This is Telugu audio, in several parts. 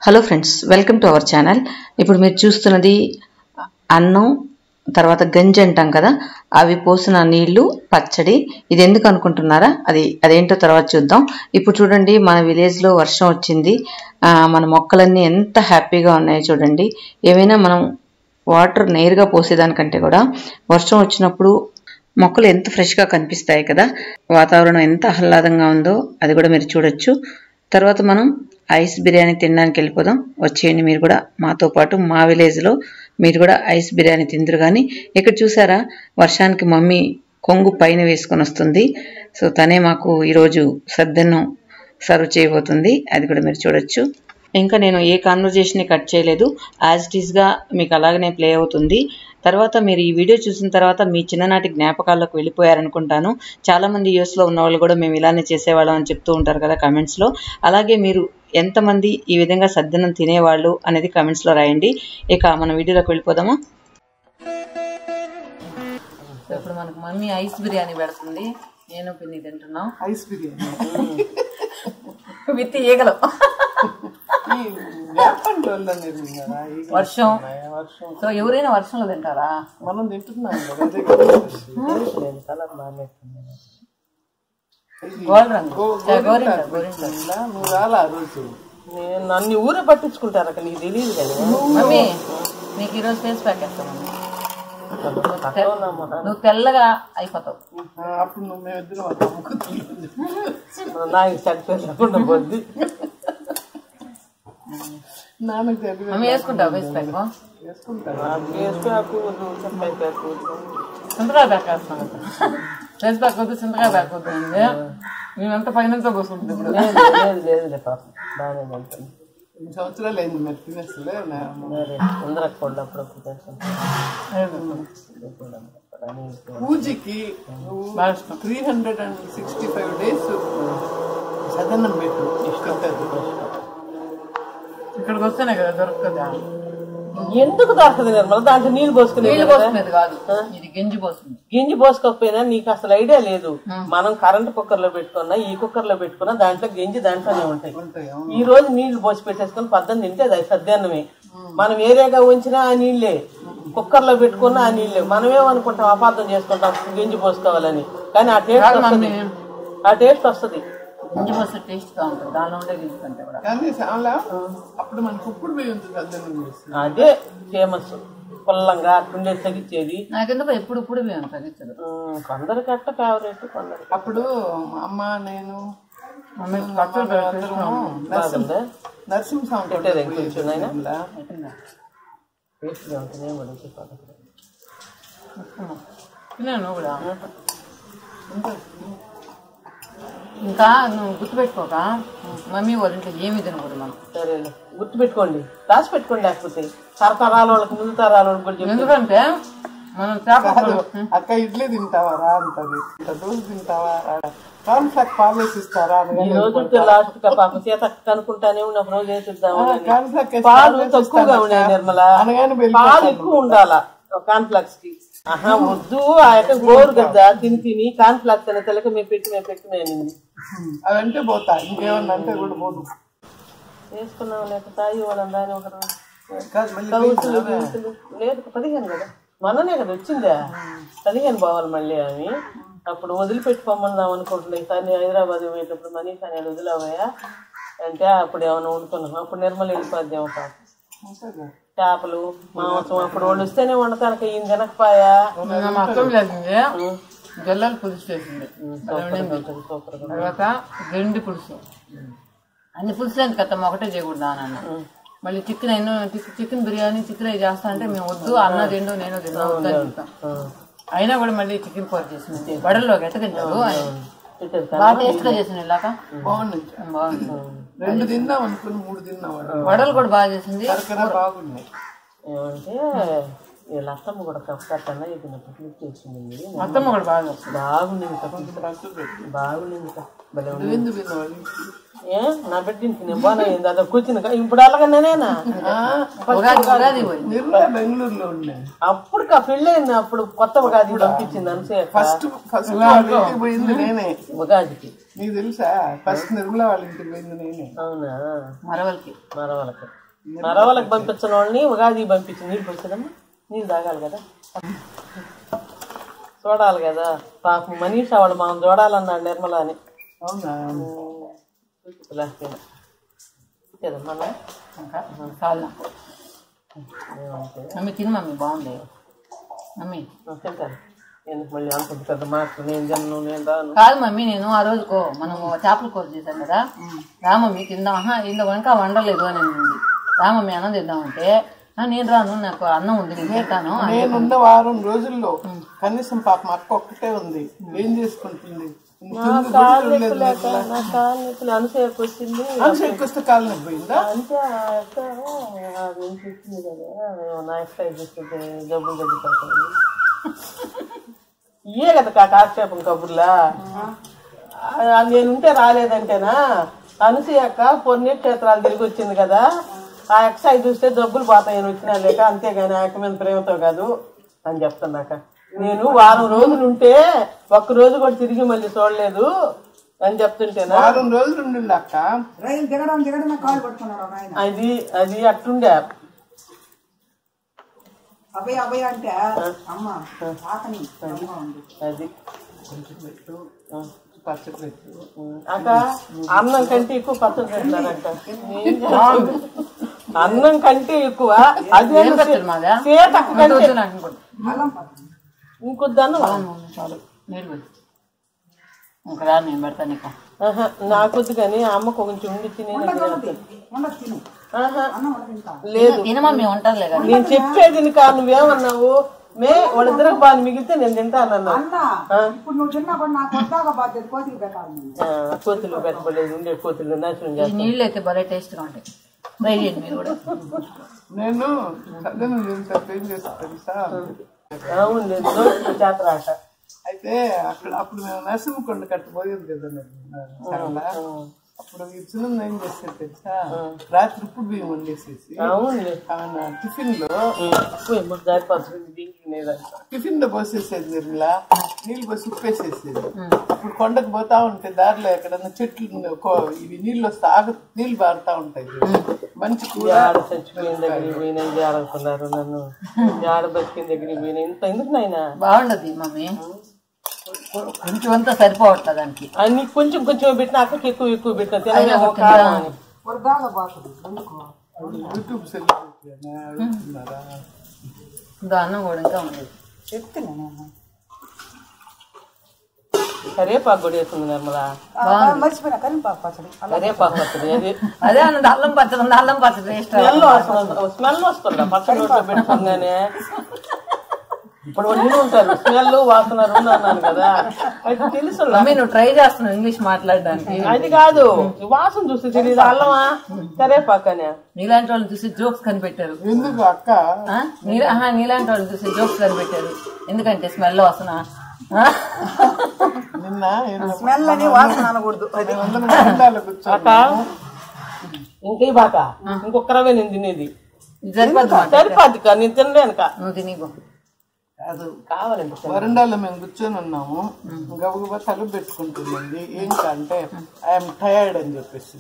Hello friends welcome to our channel ఇప్పుడు మీరు చూస్తున్నది అన్నం తర్వాత గంజి అంటాం కదా అవి పోసిన నీళ్లు పచ్చడి ఇది ఎందుకు అనుకుంటున్నారా అది అదేంటో తర్వాత చూద్దాం ఇప్పుడు చూడండి మన విలేజ్లో వర్షం వచ్చింది ఆ, మన మొక్కలన్నీ ఎంత హ్యాపీగా ఉన్నాయో చూడండి ఏమైనా మనం వాటర్ నేరుగా పోసేదానికంటే కూడా వర్షం వచ్చినప్పుడు మొక్కలు ఎంత ఫ్రెష్గా కనిపిస్తాయి కదా వాతావరణం ఎంత ఆహ్లాదంగా ఉందో అది కూడా మీరు చూడొచ్చు తర్వాత మనం ఐస్ బిర్యానీ తినడానికి వెళ్ళిపోదాం వచ్చేయండి మీరు కూడా మాతో పాటు మా విలేజ్లో మీరు కూడా ఐస్ బిర్యానీ తిందురు కానీ ఇక్కడ చూసారా వర్షానికి మమ్మీ కొంగు పైన వేసుకొని వస్తుంది సో తనే మాకు ఈరోజు సద్దన్నం సర్వ్ చేయబోతుంది అది కూడా మీరు చూడొచ్చు ఇంకా నేను ఏ కాన్వర్జేషన్ కట్ చేయలేదు యాజ్ ఇట్ ఈస్గా మీకు అలాగనే ప్లే అవుతుంది తర్వాత మీరు ఈ వీడియో చూసిన తర్వాత మీ చిన్ననాటి జ్ఞాపకాల్లోకి వెళ్ళిపోయారనుకుంటాను చాలామంది యూఎస్లో ఉన్న వాళ్ళు కూడా మేము ఇలానే చేసేవాళ్ళం అని చెప్తూ ఉంటారు కదా కమెంట్స్లో అలాగే మీరు ఎంతమంది ఈ విధంగా సద్దనం తినేవాళ్ళు అనేది కమెంట్స్లో రాయండి ఇక మన వీడియోలోకి వెళ్ళిపోదామా ఇప్పుడు మనకు మమ్మీ ఐస్ బిర్యానీ పెడుతుంది నేను పిన్ని తింటున్నాం ఐస్ బిర్యానీ విత్ ఈగలు ఈ వేపండి వాళ్ళు అనేది కదా ఈ వర్షం వర్షం సో ఎవరైనా వర్షంలో తింటారా మనం తింటున్నాం కదా అదే కదా. కలర్ బాగానే గోల్డ్ రంగు గో- గోరింట గోరింట ఇలా నువ్వు రాలా ఆ రోజు నేను నన్ను ఊరే పట్టించుకుంటారు అక్కడ నీకు తెలియదు కదా మమ్మీ నీకు ఈరోజు ఫేస్ ప్యాక్ వేస్తాను నువ్వు తెల్లగా అయిపోతావు ఆ, అప్పుడు నువ్వు మేమిద్దరం అట్లా అమ్ముకుతున్నాం నాకు చనిపోకుండా పోద్ది నాన్నకు తెలియదు మమ్మీ వేసుకుంటావు ఫేస్ ప్యాక్ వేసుకుంటాను వేసుకోకు నువ్వు చెప్పైపోయాకు సింతకాయ ప్యాక్ వేస్తాను ఫేస్ ప్యాక్ వద్దు సింతకాయ ప్యాక్ వద్దు అండి మేమంతా పైన కూర్చుంటుంది ఇప్పుడు లేదు లేదులే పాపం బాగానే ఉంటుంది ఎన్ని సంవత్సరాలు అయింది మరి తినేస్తలే సరే అందరికి పళ్ళు అప్పుడప్పుడు కొంచెం పూజకి నువ్వు బాగా ఇష్టం three hundred and sixty five days సదన్నం పెట్టు ఇష్టం ఇక్కడికి వస్తేనే కదా దొరుకుతుందా ఎందుకు దొరకదు నిర్మల దాంట్లో నీళ్ళు పోసుకుని నీళ్ళు పోసుకునేది కాదు ఇది గింజి పోస్తుంది గింజి పోసుకోకపోయినా నీకు అసలు ఐడియా లేదు మనం కరెంట్ కుక్కర్ లో పెట్టుకున్నా ఈ కుక్కర్ లో పెట్టుకున్నా దాంట్లో గింజి దాంట్లోనే ఉంటాయి ఉంటాయి ఈ రోజు నీళ్లు పోసి పెట్టేసుకుని పద్దం తింటే అది సద్యాన్నమే మనం ఏరియాగా ఉంచినా ఆ నీళ్ళే కుక్కర్ లో పెట్టుకున్నా ఆ నీళ్ళే మనమేమనుకుంటాం అపార్థం చేసుకుంటాం గింజి పోసుకోవాలని కానీ ఆ టేస్ట్ వస్తుంది ఆ టేస్ట్ వస్తుంది గింజి పోస్తే టేస్ట్ గా ఉంటుంది దానిలో ఉండే గింజి కంటే కూడా కానీ చాలా అప్పుడు మనకు ఇప్పుడు పోయి ఉంది సదన్నం చేసి అదే ఫేమస్ పుల్లంగా అట్టుండే తగ్గించేది నాకెందుకు ఎప్పుడు ఇప్పుడు మేము తగ్గించదు ఉమ్, కొందరికి అట్ట ఫేవరెట్ కొందరికి అప్పుడు మా అమ్మ నేను మమ్మీ పచ్చడి అందరము బాగుందా నరసింహస్వామి పెట్టేది కొంచెం అయినా ఇలా టేస్ట్గా ఉంటుంది ఏం పడుతుంది పక్కన. తిన్నాను కూడా ఇంకా నువ్వు గుర్తుపెట్టుకోక మమ్మీ వాళ్ళ ఇంట్లో ఏమి తినకూడదు మనం సరేలే గుర్తు పెట్టుకోండి రాసి పెట్టుకోండి లేకపోతే తరతరాల వాళ్ళకి ముందు తరాల వాళ్ళకి కూడా చెప్పి ఎందుకంటే మనం చేప అక్క ఇడ్లీ తింటావా రా అంటది ఇంత దోశ తింటావా కాన్ ఫ్లాక్ పాలు వేసి ఇస్తారా ఈ రోజు లాస్ట్ పాపం సీత కనుక్కుంటానే ఉన్నప్పుడు రోజు వేసిద్దాము అని. కాన్ ఫ్లాక్ పాలు తక్కువగా ఉన్నాయి నిర్మల అనగానే వెళ్ళి పాలు ఎక్కువ ఉండాలా కాన్ఫ్లాక్స్ కి ఆహా వద్దు ఆ యొక్క గోరు కదా తిని తిని కాన్ఫ్లాక్స్ అనే తెలక మేము పెట్టి మేము పెట్టి మేము అవంటే పోతా ఇంకేమన్నా అంటే కూడా పోదు వేసుకున్నాం లేక తాగి వాళ్ళం దాని ఒక రోజు కాదు మళ్ళీ కౌసులు గీసులు లేదు పదిహేను కదా మొన్ననే కదా వచ్చిందా పదిహేను పోవాలి మళ్ళీ అని అప్పుడు వదిలిపెట్టుకోమన్నాం అనుకుంటున్నా ఈసారి హైదరాబాద్ పోయేటప్పుడు మనీష్ అనేది వదిలేవయా అంటే అప్పుడు ఏమైనా వండుకున్నాం అప్పుడు నిర్మల వెళ్ళిపోద్దాం పాప పోతుందా? చేపలు మాంసం అప్పుడు వాళ్ళు వస్తేనే వండతాను ఈయన తినకపోయా మా అర్థం లేసింది జల్లలు పులుసు చేసింది సూపర్ తర్వాత గండి పులుసు అన్ని పులుసులు ఎందుకు కత్తమ్మ ఒకటే చేయకూడదా అని మళ్ళీ చికెన్ ఎన్నో చికెన్ బిర్యానీ చికెన్ అవి చేస్తా అంటే మేము వద్దు అన్న తిండు నేను తిన్నా వద్దు అని చెప్తాం అయినా కూడా మళ్ళీ చికెన్ కూర చేసింది వడల్లో ఎట్ట తింటారు అని. బాగా టేస్ట్ గా చేసింది ఇలాక బాగుంది బాగుంది రెండు తిన్నాం అనుకుని మూడు తిన్నాం వాడు. వడలు కూడా బాగా చేసింది కరకర బాగున్నాయి ఏమంటే వీళ్ళ అత్తమ్మ కూడా కష్టన్నా ఇది పిక్నిక్ చేసింది అత్తమ్మ కూడా బాగా చేస్తుంది బాగుండింది కదా. డ్రెస్సులు పెట్టి బాగుండింది కదా. భలే ఉంది. నువ్వెందు విన్నావు ఏ నా బిడ్డింటి నేను బాగా అయింది అలా కూర్చుని ఇప్పుడు అలాగనేనా ఉగాది ఉగాది పోయి నిర్మలా బెంగళూరులో ఉన్నాయి అప్పుడు పెళ్ళి అయింది అప్పుడు కొత్త ఉగాది పంపించింది అంతే ఫస్ట్ ఫస్ట్ వాళ్ళ ఇంటికి పోయింది నేనే ఉగాదికి నీకు తెలుసా ఫస్ట్ నిర్మలా వాళ్ళ ఇంటికి పోయింది నేనే అవునా మరవలకి మరవలకి మరవలకి పంపించిన వాళ్ళని ఉగాది పంపించి నీళ్ళు పోసేదమ్మా నీళ్ళు తాగాలి కదా చూడాలి కదా పాపం మనీషా వాడు మనం చూడాలన్నాడు నిర్మల అని అవునా లేకపోయినా కదా మన ఇంకా చాలు నాకు మమ్మీ తిను మమ్మీ బాగుంది మమ్మీ తింటాను ఎందుకు మళ్ళీ అంత పెద్ద మాటలు నేను తిన్ను నేను రాను కాదు మమ్మీ నేను ఆ రోజుకో మనము చేపల కూర చేశాం కదా రా మమ్మీ తిందాం ఆహా ఇంట్లో వంక వండలేదు అని ఉంది రా మమ్మీ అన్నం తిందామంటే "ఆ, నేను రాను నాకు అన్నం ఉంది నేను తింటాను అని నేనున్న వారం రోజుల్లో కనీసం పాపం అక్క ఒక్కటే ఉంది ఏం చేసుకుంటుంది నా కాళ్ళు నొప్పులు లేక నా కాళ్ళు నొప్పులు అనుసేపు వచ్చింది వస్తే కాలు నొప్పి పోయిందా అంటే ఆ అక్క అది ఏం చెప్పింది కదా ఏమో నా ఎక్సర్సైజ్ చేస్తుంటే జబ్బులు తగ్గిపోతాయి ఇయే కదా కా కాక్షేపం కబుర్లా ఆ, నేనుంటే రాలేదంటేనా అనుసూయక్క పుణ్యక్షేత్రాలు తిరిగి వచ్చింది కదా ఆ ఎక్సైజ్ చూస్తే జబ్బులు పోతాయని వచ్చినా లేక అంతేగాని ఆ యొక్క మీద ప్రేమతో కాదు అని చెప్తున్నాక నేను వారం రోజులు ఉంటే ఒక్క రోజు కూడా తిరిగి మళ్ళీ చూడలేదు అని చెప్తుంటేనా వారం రోజులు ఉండింది అక్క రైలు దిగడం దిగడమే కాలు పట్టుకున్నాడు ఆయన అది అది అట్టుండే అభయ అభయ అంటే అమ్మ ఆకని అమ్మ ఉంది అది కొంచెం పెట్టు పచ్చడి పెట్టు అక్క అన్నం కంటే ఎక్కువ పచ్చడి పెట్టారంట ఏం చేస్తాం? అన్నం కంటే ఎక్కువ అదే పచ్చడి మాదా? సీతక్క అంత కంటే వద్దు నాకు ఇంకోటి. అల్లం పట్టు ఇంకొద్ది అన్నం చాలు నీళ్ళు పోయి ఇంకా రా నేను పెడతాను నీకు ఆహా, నాకొద్దు కానీ అమ్మకు కొంచెం ఉండి తిని ఉండదు తిను ఆహా, అన్నం ఉండదు ఇంకా లేదు తిన మమ్మీ ఉంటుందిలే కదా నేను చెప్పేది కా నువ్వేమన్నావు మే వాళ్ళిద్దరికి బాగా మిగిలితే నేను తింటానన్నావు అన్న ఇప్పుడు నువ్వు చిన్నప్పుడు నాకు కొత్తగా బాధ్యత కోతికి పెట్టాలి నేను ఆ, కోతులు పెట్టబడలేదు ఉండే కోతులు నాశనం ఈ చేస్తాను నీళ్ళు అయితే భలే టేస్ట్గా ఉంటాయి ట్రై చేయండి మీరు కూడా నేను సడన్ ఏం చేస్తా తెలుసా అవును లేదు నోటితో చేతరా ఆట అయితే అక్కడ అప్పుడు మేము నరసింహకొండ కట్టబోయేది కదా నేను సరళ అప్పుడు ఈ చిన్న ఏం చేస్తే తెలుసా రాత్రి ఉప్పు బియ్యం వండేసేసి అవును లేదు ఆమె టిఫిన్ లో పోయి జారిపోతుంది దీనికి నేదంట టిఫిన్ లో పోసేసేది నిర్మలా నీళ్ళు పోసి ఉప్పేసేసేది ఇప్పుడు కొండకు పోతా ఉంటే దారిలో ఎక్కడన్నా చెట్లు ఉన్న- కో- ఇవి నీళ్ళు వస్తే ఆగ నీళ్ళు బారుతా ఉంటాయి చూడు. మంచి కూర ఆడ చచ్చిపోయిన దగ్గరికి పోయినా ఇది ఆడుకున్నారు నన్ను ఈ ఆడ బతికిన దగ్గరికి పోయినా ఇంత ఎందుకు నాయన బాగుండదు మమ్మీ కొంచెం అంతా సరిపోవట్లేదు దానికి అన్ని కొంచెం కొంచెం పెట్టిన అక్కకి ఎక్కువ ఎక్కువ పెట్టిన తినలేమో కారం అని వరదాగా బాగుంది ఎందుకు యూట్యూబ్ సెలబ్రిటీ అడుగుతున్నారా ఇంకా అన్నం కూడా ఇంకా ఉండేది చెప్తున్నా నేను కరేపాకు కూడా వేస్తుంది నిర్మల మర్చిపోయినా కానీ పాప పచ్చడి కరేపాకు వస్తుంది అది అదే అన్నది అల్లం పచ్చడి ఉంది అల్లం పచ్చడి టేస్ట్ స్మెల్ వస్తుంది స్మెల్ వస్తుందా పచ్చడి నోట్లో పెట్టుకుందానే ఇప్పుడు వాళ్ళు ఉంటారు స్మెల్ వాసన రెండు అన్నాను కదా అది తెలుసు మమ్మీ నువ్వు ట్రై చేస్తున్నావు ఇంగ్లీష్ మాట్లాడడానికి అది కాదు ఈ వాసన చూస్తే తెలియదు అల్లమా కరేపాకనే నీలాంటి వాళ్ళు చూసి జోక్స్ కనిపెట్టారు ఎందుకు అక్క ఆ? నీలా ఆహా, నీలాంటి వాళ్ళు చూసి జోక్స్ కనిపెట్టారు ఎందుకంటే స్మెల్ వస్తున్న నిన్న ఏదో స్మెల్ అని వాసన అనకూడదు అది మేమందరం వరండాలో కూర్చొని అక్క ఇంకే బాక ఇంకొకరవే నేను తినేది సరిపోద్ది సరిపోద్ది కా నేను తినలేను కా నువ్వు తినిపో కాదు కావాలండి వరండాలో మేము కూర్చొని ఉన్నాము గబగబా తలుపు పెట్టుకుంటుందండి ఏం అంటే ఐఎమ్ టయర్డ్ అని చెప్పేసి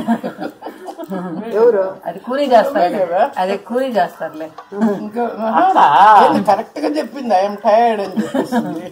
ఎవరు అది కూలీ చేస్తారు అదే కూలీ చేస్తారులే ఇంకా కరెక్ట్ గా చెప్పింది ఐఎమ్ టయర్డ్ అని చెప్పేసింది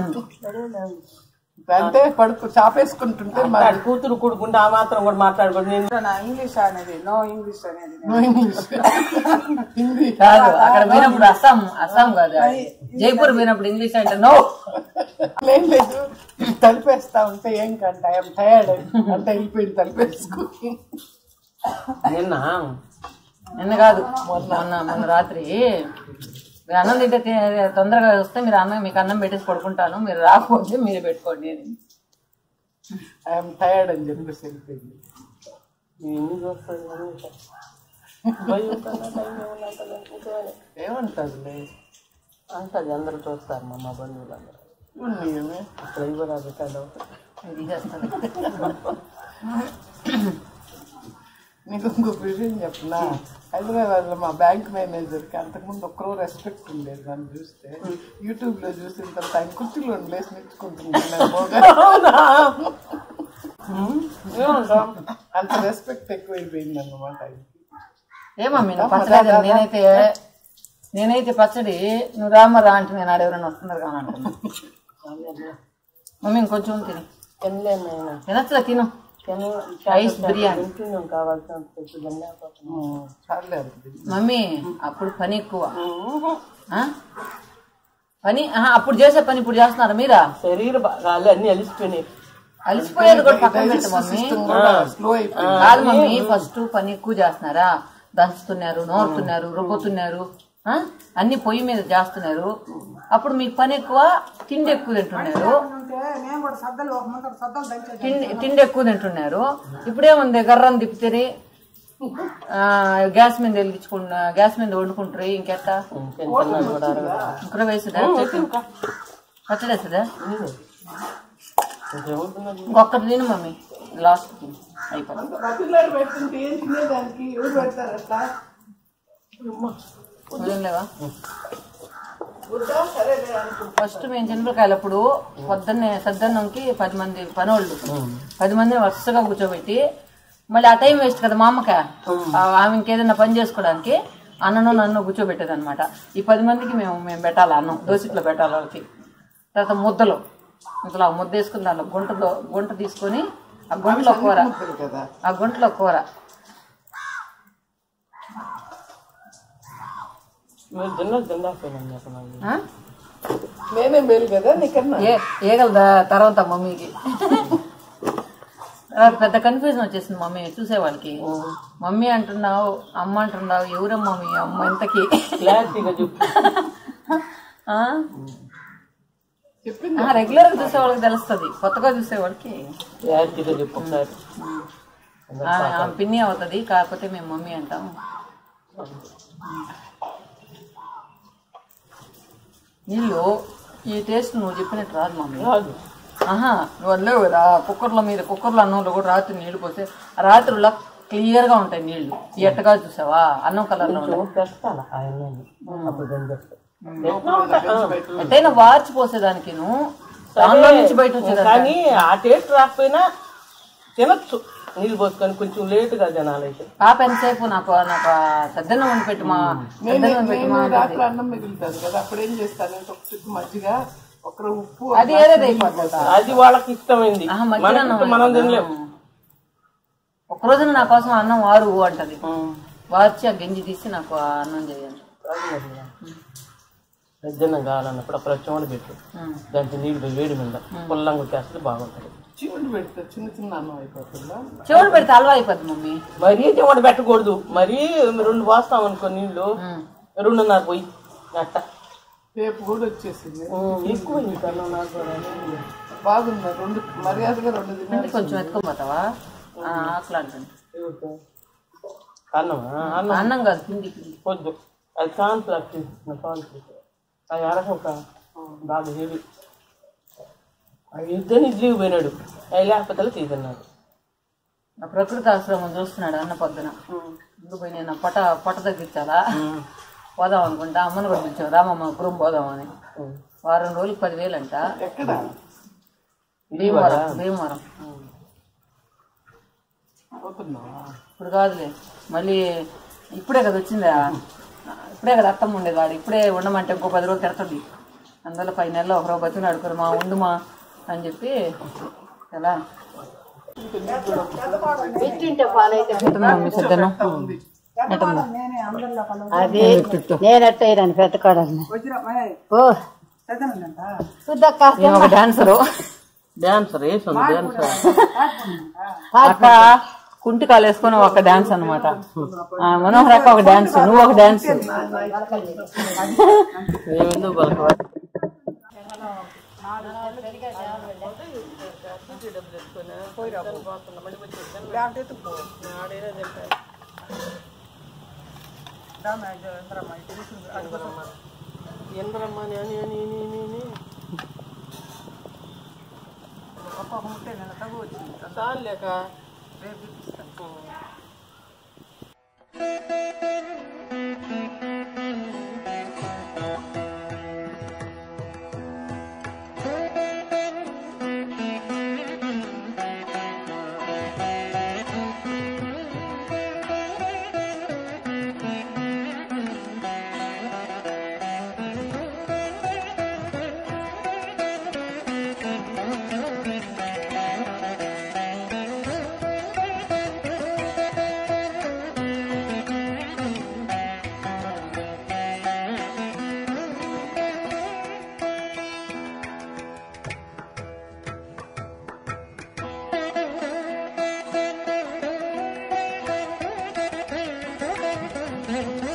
అంటే పడుకు చాపేసుకుంటుంటే మా వాడి కూతురు కూడుకుంటే ఆ మాత్రం కూడా మాట్లాడకూడదు నేను నా ఇంగ్లీష్ అనేది నో ఇంగ్లీష్ అనేది నో ఇంగ్లీష్ హిందీ కాదు అక్కడ పోయినప్పుడు అస్సాం అస్సాం కాదు అది జైపూర్ పోయినప్పుడు ఇంగ్లీష్ అంటే నో ఏం లేదు తలిపేస్తా ఉంటే ఏం కంట ఐఎమ్ టయర్డ్ అంటే వెళ్ళిపోయింది తలిపేసుకుని నిన్న నిన్న కాదు మొన్న మొన్న రాత్రి మీరు అన్నం తింటే తి- తొందరగా వస్తే మీరు అన్నం మీకు అన్నం పెట్టేసి పడుకుంటాను మీరు రాకపోతే మీరు పెట్టుకోండి అని ఐఎమ్ టయర్డ్ అని చెప్పేసి వెళ్ళిపోయింది ఎన్ని చూస్తుంది భయం కన్నా టైం ఏమన్నా అంటలేదు. ఏమంటారులే అంటది అందరూ చూస్తారు మా మా బంధువులు అందరూ ఉన్నాయేమే అక్కడ ఇవ్వరాదు కాదు ఇది చేస్తాను నీకు ఇంకొక విషయం చెప్పనా హైదరాబాద్ లో మా బ్యాంక్ మేనేజర్ కి అంతకుముందు ఒక్కరో రెస్పెక్ట్ ఉండేది నన్ను చూస్తే యూట్యూబ్ లో చూసిన తర్వాత ఆయన కుర్చీలో లేసి నేర్చుకుంటున్నాను అంత రెస్పెక్ట్ ఎక్కువైపోయింది అన్నమాట ఆయనకి ఏ మమ్మీ నువ్వు పచ్చడి అది నేనైతే నేనైతే పచ్చడి నువ్వు రామరా అంటే నేను ఆడెవరైనా వస్తున్నారు కానీ అంటున్నా మమ్మీ ఇంకొంచెం తిని తినలేమైనా తినచ్చులా తిను రైస్ బిర్యానీ తింటున్నాం కావాల్సినంత తినలేకపోతున్నాం చాలే అది మమ్మీ అప్పుడు పని ఎక్కువ ఆ? పని ఆహా, అప్పుడు చేసే పని ఇప్పుడు చేస్తున్నారా మీరా శరీర భాగాలు అన్ని అలిసిపోయినాయి అలసిపోయేది కూడా పక్కన పెట్టు మమ్మీ స్లో అయిపోయింది కాదు మమ్మీ ఫస్ట్ పని ఎక్కువ చేస్తున్నారా దంచుతున్నారు నోరుతున్నారు రుబ్బుతున్నారు ఆ? అన్ని పొయ్యి మీద చేస్తున్నారు అప్పుడు మీకు పని ఎక్కువ తిండి ఎక్కువ తింటున్నారు ఉంటే నేను కూడా సద్దలు ఒక ముందర సద్దలు దంచేది తిండి తిండి ఎక్కువ తింటున్నారు ఇప్పుడేముంది గర్రం తిప్పితే గ్యాస్ మీద వెలిగించుకున్న గ్యాస్ మీద వండుకుంటారు ఇంకెట్టా తింటున్నాను కూడా ఇక్కడ వేసుదా పచ్చడి వేసుదా ఇంకేముంటున్నది ఇంకొకటి తిను మమ్మీ లాస్ట్ తిను అయిపోతుంది పసిపిల్లాడు పెడుతుంటే ఏం తినేదానికి ఎవరు పెడతారట వదిలేవా వద్దా సరేలే అనుకుంటా ఫస్ట్ మేము చంద్రకాయలప్పుడు పొద్దున్నే సద్దన్నంకి పది మంది పనోళ్ళు పది మందిని వరుసగా కూర్చోబెట్టి మళ్ళీ ఆ టైం వేస్ట్ కదా మా అమ్మక ఆమె ఇంకేదైనా పని చేసుకోవడానికి అన్నను నన్ను కూర్చోబెట్టేది అనమాట ఈ పది మందికి మేము మేము పెట్టాలి అన్నం దోసిట్లో పెట్టాలి వాళ్ళకి తర్వాత ముద్దలు ముద్దలు ఆ ముద్ద వేసుకుని దాంట్లో గుంటలో గుంట తీసుకొని ఆ గుంటలో కూర ముద్దలు కదా ఆ గుంటలో కూర మీరు తిన్నది తినలేకపోయినాను అక్కడ ఆ? నేనే మేలు కదా నీకన్నా ఏ ఏగలదా తర్వాత మమ్మీకి తర్వాత పెద్ద కన్ఫ్యూజన్ వచ్చేసింది మమ్మీ చూసే వాళ్ళకి మమ్మీ అంటున్నావు అమ్మ అంటున్నావు ఎవరమ్మా మీ అమ్మ ఇంతకి క్లారిటీగా చెప్పు ఆ? చెప్పింది ఆ, రెగ్యులర్ గా చూసే వాళ్ళకి తెలుస్తుంది కొత్తగా చూసే వాళ్ళకి క్లారిటీగా చెప్పు ఒకసారి ఆ, ఆమె పిన్ని అవుతుంది కాకపోతే మేము మమ్మీ అంటాం నీళ్ళు ఈ టేస్ట్ నువ్వు చెప్పినట్టు రాదు మమ్మీ రాదు ఆహా నువ్వు వదిలేవు కదా కుక్కర్లో మీద కుక్కర్లో అన్నంలో కూడా రాత్రి నీళ్లు పోస్తే ఆ రాత్రిలో క్లియర్ గా ఉంటాయి నీళ్లు ఈ ఎట్టగా చూసావా అన్నం కలర్ లో ఉంటాయి పెట్టాలా ఆయన అప్పుడు ఏం చేస్తా ఎట్టయినా వార్చి పోసేదానికి దానిలో నుంచి బయట వచ్చేదాన్ని కానీ ఆ టేస్ట్ రాకపోయినా తినచ్చు నీళ్ళు పోసుకొని కొంచెం లేటుగా తినాలైతే పాప ఎంతసేపు నాకు నాకు సద్దన్నం వండి పెట్టి మా సద్దన్నం వండి పెట్టి మా నేను రాత్రి అన్నం మిగులుతుంది కదా అప్పుడు ఏం చేస్తాను ఒక చుట్టూ మజ్జిగ ఒకరు ఉప్పు అది ఏదేది అయిపోతుంది అది వాళ్ళకి ఇష్టమైంది ఆహా, మధ్యాహ్నం మనకి ఇష్టం మనం తినలేము ఒక రోజున నా కోసం అన్నం వారు అంటది వార్చి ఆ గంజి తీసి నాకు ఆ అన్నం చేయాలి సజ్జనం కావాలన్నప్పుడు అప్పుడు చెమట పెట్టు ఉమ్. దాంట్లో నీళ్ళు వేడి మీద పుల్లంగా వచ్చేస్తే బాగుంటుంది చివుడు పెడితే చిన్న చిన్న అన్నం అయిపోతుందా చెవుడు పెడితే అలవా అయిపోద్ది మమ్మీ మరీ చెమట పెట్టకూడదు మరీ రెండు పోస్తాం అనుకో నీళ్ళు ఉమ్. రెండున్నర పోయి అట్ట రేపు కూడా వచ్చేసింది ఎక్కువ ఇంకా నాకు కూడా బాగుంది రెండు మర్యాదగా రెండు తినాలి కొంచెం ఎత్తుకోపోతావా ఆ, ఆకలి అంటుంది అన్నమా అన్నం అన్నం కాదు పిండి పిండి వద్దు అది కాన్ ఫ్లాక్ తీసుకున్న కాన్ ఫ్లాక్ అది అరకొక బాగా హెవీ అవి ఇద్దరు ఇడ్లీకి పోయినాడు అవి లేకపోతే తీసుకున్నాడు ఆ ప్రకృతి ఆశ్రమం చూస్తున్నాడు అన్న పొద్దున ముందు పోయి నేను పొట పొట్ట తగ్గించాలా పోదాం అనుకుంటా అమ్మని కూడా పిలిచాం రామమ్మ పురం పోదామని వారం రోజులు పదివేలు అంట ఎక్కడ భీమవరం భీమవరం పోతున్నావా ఇప్పుడు కాదులే మళ్ళీ ఇప్పుడే కదా వచ్చిందా ఇప్పుడే కదా అత్తమ్మ ఉండేది వాడు ఇప్పుడే ఉండమంటే ఇంకో పది రోజులు తిడతాడు అందువల్ల పది నెలలు ఒక రోజు బతిని అడుగురు మా ఉండుమా అని చెప్పి ఎలా మమ్మీ సిద్ధను నేనే అందరిలో కలవ అది నేనట్టయిరాను పెద్ద కోడల్ని వజ్రం అయ్య, ఓ పెద్దనంట చూద్దక్క నేను ఒక డాన్సరు డాన్సర్ వేసింది డాన్సర్ అక్క కుంటి కాలు వేసుకొని ఒక డాన్స్ అనమాట మనోహర్ అక్క ఒక డాన్స్ నువ్వు ఒక డాన్స్ ఏమెందుకు బలకవా లేకపోతే ఎత్తుకో. రామ, ఇది ఇంద్రమ్మ, ఇది తెలుసు. అది ఎందరమ్మా అని అని అని అని అని అని ఒక్కొక్క ముట్టే నేను తగ్గు వచ్చింది చాలు లేక రేపు ఇప్పిస్తాను Thank you.